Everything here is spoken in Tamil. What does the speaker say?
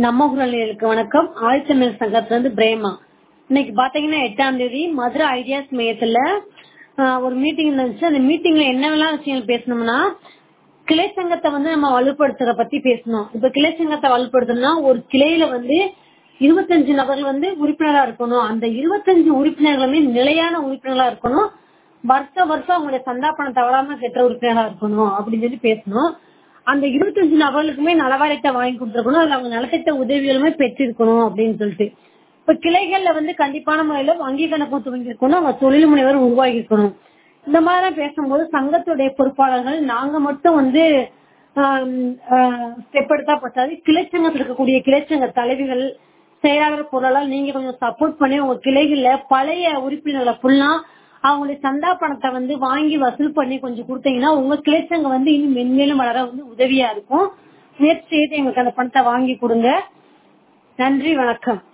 நம்ம குரலுக்கு வணக்கம் ஆழ்த்தமிழ் சங்கத்துல இருந்து பிரேமா இன்னைக்கு பாத்தீங்கன்னா எட்டாம் தேதி மதுரை ஐடியாஸ் மையத்துல ஆஹ், ஒரு மீட்டிங் இருந்துச்சு அந்த மீட்டிங்ல என்னவெல்லாம் விஷயங்கள் பேசணும்னா கிளை சங்கத்தை வந்து நம்ம வலுப்படுத்துறத பத்தி பேசணும் இப்ப கிளை சங்கத்தை வலுப்படுத்தணும்னா ஒரு கிளையில வந்து இருபத்தஞ்சு நபர்கள் வந்து உறுப்பினரா இருக்கணும் அந்த இருபத்தஞ்சு உறுப்பினர்களுமே நிலையான உறுப்பினர்களா இருக்கணும் வருஷ வருஷம் அவங்களுடைய சந்தா பணம் தவறாம கெட்ட உறுப்பினரா இருக்கணும் அப்படின்னு சொல்லி பேசணும் அந்த இருபத்தஞ்சு நபர்களுக்குமே நலவாரியத்தை வாங்கி கொடுத்துருக்கணும் அதுல அவங்க நலத்திட்ட உதவிகளுமே பெற்றிருக்கணும் அப்படின்னு சொல்லிட்டு இப்ப கிளைகள்ல வந்து கண்டிப்பான முறையில வங்கி கணக்கு துவங்கி இருக்கணும் அவங்க தொழில் முனைவர் உருவாகி இருக்கணும் இந்த மாதிரி பேசும்போது சங்கத்துடைய பொறுப்பாளர்கள் நாங்க மட்டும் வந்து ஸ்டெப் எடுத்தா பத்தாது கிளைச்சங்கத்தில் இருக்கக்கூடிய கிளைச்சங்க தலைவிகள் செயலாளர் பொருளாளர் நீங்க கொஞ்சம் சப்போர்ட் பண்ணி உங்க கிளைகள்ல பழைய உறுப்பினர்களை ஃபுல்லா அவங்களுடைய சந்தா பணத்தை வந்து வாங்கி வசூல் பண்ணி கொஞ்சம் கொடுத்தீங்கன்னா உங்க கிளைச்சங்க வந்து இன்னும் மென்மேலும் வளர வந்து உதவியா இருக்கும் முயற்சி செய்து எங்களுக்கு அந்த பணத்தை வாங்கி கொடுங்க நன்றி வணக்கம்